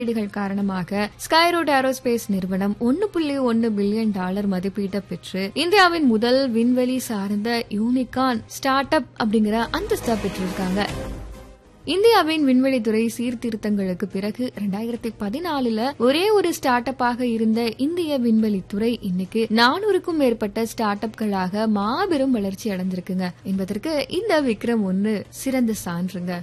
முதலீடுகள் காரணமாக ஸ்கைரோட் ஏரோஸ்பேஸ் நிறுவனம் ஒன்னு புள்ளி ஒன்னு பில்லியன் டாலர் மதிப்பீட்டை பெற்று இந்தியாவின் முதல் விண்வெளி சார்ந்த யூனிகான் ஸ்டார்ட் அப் அப்படிங்கிற அந்தஸ்தா பெற்றிருக்காங்க இந்தியாவின் விண்வெளித்துறை சீர்திருத்தங்களுக்கு பிறகு ரெண்டாயிரத்தி பதினாலுல ஒரே ஒரு ஸ்டார்ட் அப்பாக இருந்த இந்திய விண்வெளித்துறை இன்னைக்கு நானூறுக்கும் மேற்பட்ட ஸ்டார்ட் அப்களாக மாபெரும் வளர்ச்சி அடைஞ்சிருக்குங்க என்பதற்கு இந்த விக்ரம் ஒன்னு சிறந்த சான்றுங்க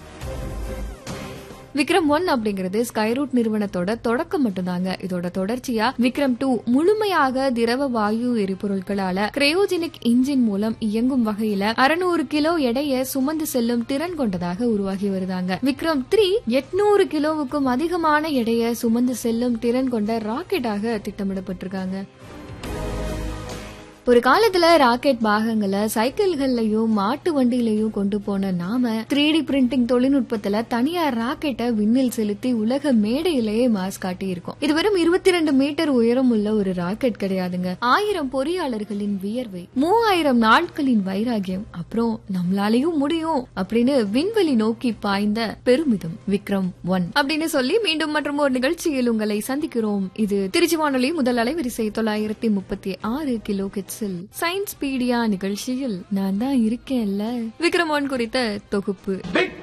விக்ரம் ஒன் அப்படிங்கிறது ஸ்கைரூட் நிறுவனத்தோட தொடக்கம் மட்டும்தாங்க இதோட தொடர்ச்சியா விக்ரம் டூ முழுமையாக திரவ வாயு எரிபொருட்களால கிரையோஜெனிக் இன்ஜின் மூலம் இயங்கும் வகையில அறுநூறு கிலோ எடையை சுமந்து செல்லும் திறன் கொண்டதாக உருவாகி வருதாங்க விக்ரம் த்ரீ எட்நூறு கிலோவுக்கும் அதிகமான எடையை சுமந்து செல்லும் திறன் கொண்ட ராக்கெட்டாக திட்டமிடப்பட்டிருக்காங்க ஒரு காலத்துல ராக்கெட் பாகங்களை சைக்கிள்கள்லயும் மாட்டு வண்டியிலயும் கொண்டு போன நாம த்ரீ டி பிரிண்டிங் தொழில்நுட்பத்துல தனியார் ராக்கெட்டை விண்ணில் செலுத்தி உலக மேடையிலேயே மாஸ் காட்டி இருக்கோம் இது வெறும் இருபத்தி ரெண்டு மீட்டர் உயரம் உள்ள ஒரு ராக்கெட் கிடையாதுங்க ஆயிரம் பொறியாளர்களின் வியர்வை மூவாயிரம் நாட்களின் வைராகியம் அப்புறம் நம்மளாலையும் முடியும் அப்படின்னு விண்வெளி நோக்கி பாய்ந்த பெருமிதம் விக்ரம் ஒன் அப்படின்னு சொல்லி மீண்டும் மற்றும் ஒரு நிகழ்ச்சியில் உங்களை சந்திக்கிறோம் இது திருச்சி வானொலி முதல் அலைவரிசை தொள்ளாயிரத்தி முப்பத்தி ஆறு கிலோ கிட்ஸில் சயின்ஸ் பீடியா நிகழ்ச்சியில் நான் தான் இருக்கேன்ல விக்ரம் ஒன் குறித்த தொகுப்பு Big